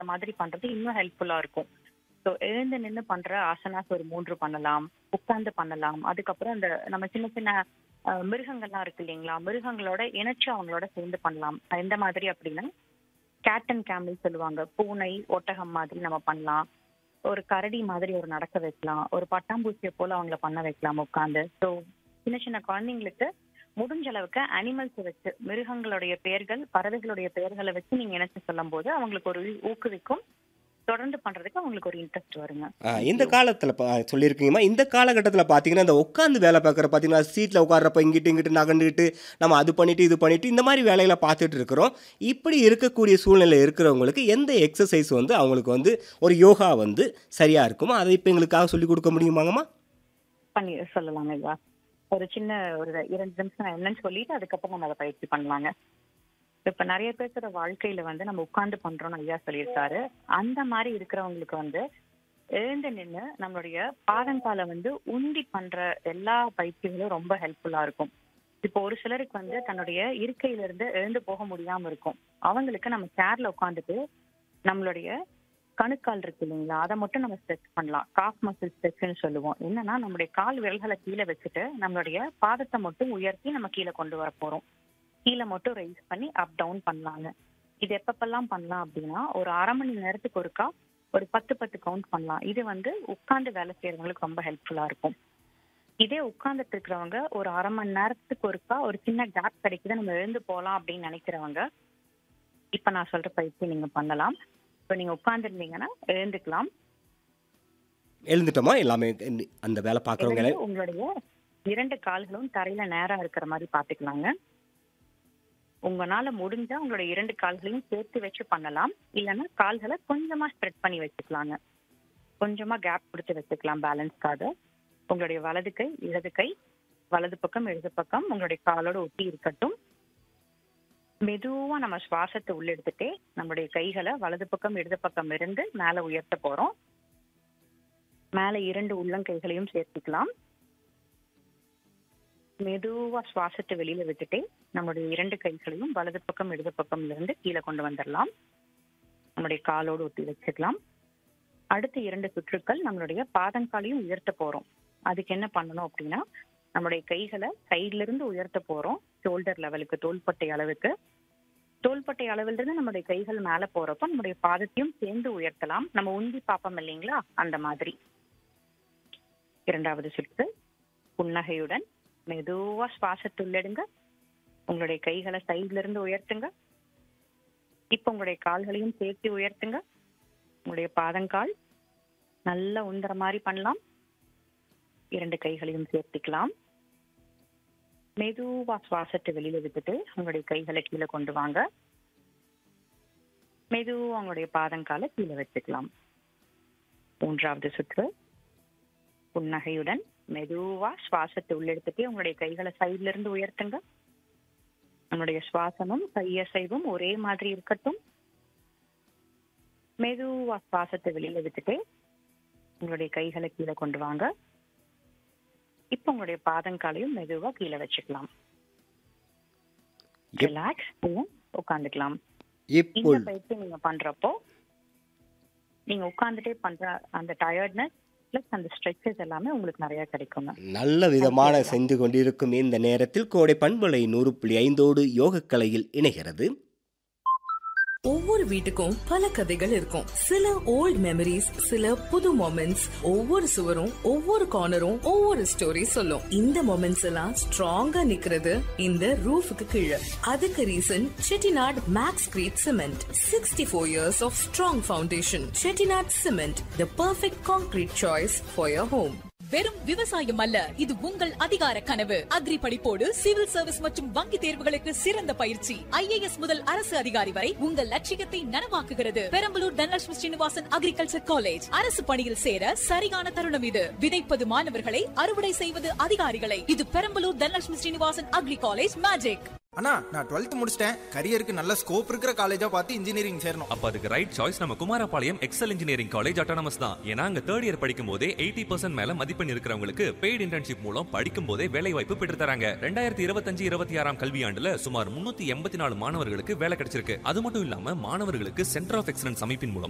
ஏத்த மாதிரி பண்றது இன்னும் ஹெல்ப்ஃபுல்லா இருக்கும் ஸோ எழுந்து நின்று பண்ற ஆசனாஸ் ஒரு மூன்று பண்ணலாம் உட்கார்ந்து பண்ணலாம் அதுக்கப்புறம் இந்த நம்ம சின்ன சின்ன அஹ், மிருகங்கள்லாம் இருக்கு இல்லைங்களா மிருகங்களோட இணைச்சு அவங்களோட சேர்ந்து பண்ணலாம் எந்த மாதிரி அப்படின்னா கேட் அண்ட் கேமல் சொல்லுவாங்க பூனை ஒட்டகம் மாதிரி நம்ம பண்ணலாம் ஒரு கரடி மாதிரி ஒரு நடக்க வைக்கலாம் ஒரு பட்டாம்பூச்சியை போல அவங்கள பண்ண வைக்கலாம் உட்காந்து ஸோ சின்ன சின்ன குழந்தைங்களுக்கு முடிஞ்ச அளவுக்கு அனிமல்ஸ் வச்சு மிருகங்களுடைய பெயர்கள் பறவைகளுடைய பெயர்களை வச்சு நீங்க இணைச்சு சொல்லும் போது அவங்களுக்கு ஒரு ஊக்குவிக்கும் தொடர்ந்து பண்றதுக்கு அவங்களுக்கு ஒரு இன்ட்ரெஸ்ட் வருங்க ஆ, இந்த காலத்தில் சொல்லியிருக்கீங்கம்மா இந்த காலகட்டத்தில் பார்த்தீங்கன்னா இந்த உட்காந்து வேலை பார்க்குற பார்த்தீங்கன்னா சீட்டில் உட்கார்றப்ப இங்கிட்டு இங்கிட்டு நகண்டுக்கிட்டு நம்ம அது பண்ணிட்டு இது பண்ணிட்டு இந்த மாதிரி வேலைகளை பார்த்துட்டு இருக்கிறோம் இப்படி இருக்கக்கூடிய சூழ்நிலை இருக்கிறவங்களுக்கு எந்த எக்ஸசைஸ் வந்து அவங்களுக்கு வந்து ஒரு யோகா வந்து சரியாக இருக்குமோ அதை இப்போ எங்களுக்காக சொல்லி கொடுக்க முடியுமாங்கம்மா பண்ணி சொல்லலாங்க ஐயா ஒரு சின்ன ஒரு இரண்டு நிமிஷம் நான் என்னன்னு சொல்லிட்டு அதுக்கப்புறம் நம்ம அதை பயிற்சி பண்ணலாங்க இப்ப நிறைய பேர்த்தோட வாழ்க்கையில வந்து நம்ம உட்கார்ந்து பண்றோம்னு ஐயா சொல்லியிருக்காரு அந்த மாதிரி இருக்கிறவங்களுக்கு வந்து எழுந்து நின்று நம்மளுடைய பாதங்கால வந்து உந்தி பண்ற எல்லா பயிற்சிகளும் ரொம்ப ஹெல்ப்ஃபுல்லா இருக்கும் இப்போ ஒரு சிலருக்கு வந்து தன்னுடைய இருக்கையில இருந்து எழுந்து போக முடியாம இருக்கும் அவங்களுக்கு நம்ம சேர்ல உட்காந்துட்டு நம்மளுடைய கணுக்கால் இருக்கு இல்லைங்களா அதை மட்டும் நம்ம ஸ்ட்ரெச் பண்ணலாம் காஃப் மசில் ஸ்ட்ரெச்னு சொல்லுவோம் என்னன்னா நம்மளுடைய கால் விரல்களை கீழே வச்சுட்டு நம்மளுடைய பாதத்தை மட்டும் உயர்த்தி நம்ம கீழே கொண்டு வர போறோம் கீழே மட்டும் ரைஸ் பண்ணி அப் டவுன் பண்ணலாங்க இது எப்பப்பெல்லாம் பண்ணலாம் அப்படின்னா ஒரு அரை மணி நேரத்துக்கு ஒருக்கா ஒரு பத்து பத்து கவுண்ட் பண்ணலாம் இது வந்து உட்கார்ந்து வேலை செய்யறவங்களுக்கு ரொம்ப ஹெல்ப்ஃபுல்லா இருக்கும் இதே உட்கார்ந்துட்டு இருக்கிறவங்க ஒரு அரை மணி நேரத்துக்கு ஒருக்கா ஒரு சின்ன கேப் கிடைக்குது நம்ம எழுந்து போகலாம் அப்படின்னு நினைக்கிறவங்க இப்ப நான் சொல்ற பயிற்சி நீங்க பண்ணலாம் இப்போ நீங்க உட்கார்ந்துருந்தீங்கன்னா எழுந்துக்கலாம் எழுந்துட்டோமா எல்லாமே இந்த- அந்த வேலை பார்க்குறவங்க எழுந்து உங்களுடைய இரண்டு கால்களும் தரையில நேரா இருக்கிற மாதிரி பாத்துக்கலாங்க உங்களால முடிஞ்சா உங்களுடைய இரண்டு கால்களையும் சேர்த்து வச்சு பண்ணலாம் இல்லைன்னா கால்களை கொஞ்சமா ஸ்ப்ரெட் பண்ணி வச்சுக்கலாங்க கொஞ்சமா கேப் கொடுத்து வச்சுக்கலாம் பேலன்ஸ்க்காக உங்களுடைய வலது கை இடது கை வலது பக்கம் இடது பக்கம் உங்களுடைய காலோட ஒட்டி இருக்கட்டும் மெதுவா நம்ம சுவாசத்தை உள்ளெடுத்துட்டே நம்மளுடைய கைகளை வலது பக்கம் இடது பக்கம் இருந்து மேல உயர்த்த போறோம் மேல இரண்டு உள்ளங்கைகளையும் சேர்த்துக்கலாம் மெதுவா சுவாசத்தை வெளியில விட்டுட்டே நம்மளுடைய இரண்டு கைகளையும் வலது பக்கம் இடது பக்கம் இருந்து கீழே கொண்டு வந்துடலாம் நம்மளுடைய காலோடு ஒட்டி வச்சுக்கலாம் அடுத்த இரண்டு சுற்றுக்கள் நம்மளுடைய பாதங்காலையும் உயர்த்த போறோம் அதுக்கு என்ன பண்ணணும் அப்படின்னா நம்மளுடைய கைகளை சைட்ல இருந்து உயர்த்த போறோம் ஷோல்டர் லெவலுக்கு தோள்பட்டை அளவுக்கு தோள்பட்டை அளவுல இருந்து நம்மளுடைய கைகள் மேல போறப்போ நம்மளுடைய பாதத்தையும் சேர்ந்து உயர்த்தலாம் நம்ம உந்தி பாப்போம் இல்லைங்களா அந்த மாதிரி இரண்டாவது சுற்று புன்னகையுடன் மெதுவா சுவாசத்தை உள்ளெடுங்க உங்களுடைய கைகளை சைட்ல இருந்து உயர்த்துங்க இப்ப உங்களுடைய கால்களையும் சேர்த்து உயர்த்துங்க உங்களுடைய பாதங்கால் நல்லா உந்துற மாதிரி பண்ணலாம் இரண்டு கைகளையும் சேர்த்துக்கலாம் மெதுவா சுவாசத்தை வெளியில விட்டுட்டு உங்களுடைய கைகளை கீழே கொண்டு வாங்க மெதுவா உங்களுடைய பாதங்காலை கீழே வச்சுக்கலாம் மூன்றாவது சுற்று புன்னகையுடன் மெதுவா சுவாசத்தை உள்ளெடுத்துட்டு உங்களுடைய கைகளை சைட்ல இருந்து உயர்த்துங்க நம்மளுடைய சுவாசமும் கையசைவும் ஒரே மாதிரி இருக்கட்டும் மெதுவா சுவாசத்தை வெளியில விட்டுட்டு உங்களுடைய கைகளை கீழே கொண்டு வாங்க இப்ப உங்களுடைய பாதங்காலையும் மெதுவா கீழே வச்சுக்கலாம் எப்- ரிலாக்ஸ் உட்காந்துக்கலாம் இப்போ இந்த பயிற்சி நீங்க பண்றப்போ நீங்க உட்கார்ந்துட்டே பண்ற அந்த டயர்ட்னஸ் பிளஸ் அந்த ஸ்ட்ரெச்சஸ் எல்லாமே உங்களுக்கு நிறைய கிடைக்குங்க நல்ல விதமான சென்று கொண்டிருக்கும் இந்த நேரத்தில் கோடை பண்பலை நூறு புள்ளி ஐந்தோடு யோகக்கலையில் இணைகிறது ஒவ்வொரு வீட்டுக்கும் பல கதைகள் இருக்கும் சில ஓல்ட் மெமரிஸ் சில புது மொமெண்ட்ஸ் ஒவ்வொரு சுவரும் ஒவ்வொரு கார்னரும் ஒவ்வொரு ஸ்டோரி சொல்லும் இந்த மொமெண்ட்ஸ் எல்லாம் ஸ்ட்ராங்கா நிக்கிறது இந்த ரூஃபுக்கு கீழே அதுக்கு reason Chettinad makes great cement sixty four years of strong foundation Chettinad cement the perfect concrete choice for your home வெறும் விவசாயம் அல்ல இது உங்கள் அதிகார கனவு அக்ரி படிப்போடு சிவில் சர்வீஸ் மற்றும் வங்கி தேர்வுகளுக்கு சிறந்த பயிற்சி ஐஏஎஸ் முதல் அரசு அதிகாரி வரை உங்கள் லட்சியத்தை நனவாக்குகிறது பெரம்பலூர் தனலட்சுமி ஸ்ரீனிவாசன் அக்ரிகல்ச்சர் காலேஜ் அரசு பணியில் சேர சரியான தருணம் இது விதைப்பது மாணவர்களை அறுவடை செய்வது அதிகாரிகளை இது Perambalur Dhanalakshmi Srinivasan agri college magic அண்ணா நான் டுவெல்த் முடிச்சிட்டேன் கரியருக்கு நல்ல ஸ்கோப் இருக்கிற காலேஜா பார்த்து இன்ஜினியரிங் சேரணும் அப்ப அதுக்கு ரைட் சாய்ஸ் நம்ம Kumarapalayam Excel engineering college autonomous தான் ஏன்னா அங்க தேர்ட் இயர் படிக்கும் போதே எயிட்டி பர்சன்ட் மேல மதிப்பெண் இருக்கிறவங்களுக்கு பெய்டு இன்டர்ன்ஷிப் மூலம் படிக்கும் போதே வேலை வாய்ப்பு பெற்று தராங்க ரெண்டாயிரத்தி இருபத்தஞ்சு இருபத்தி ஆறாம் கல்வியாண்டுல சுமார் முன்னூத்தி எண்பத்தி நாலு மாணவர்களுக்கு வேலை கிடைச்சிருக்கு அது மட்டும் இல்லாம மாணவர்களுக்கு சென்டர் ஆஃப் எக்ஸலன்ஸ் அமைப்பின் மூலம்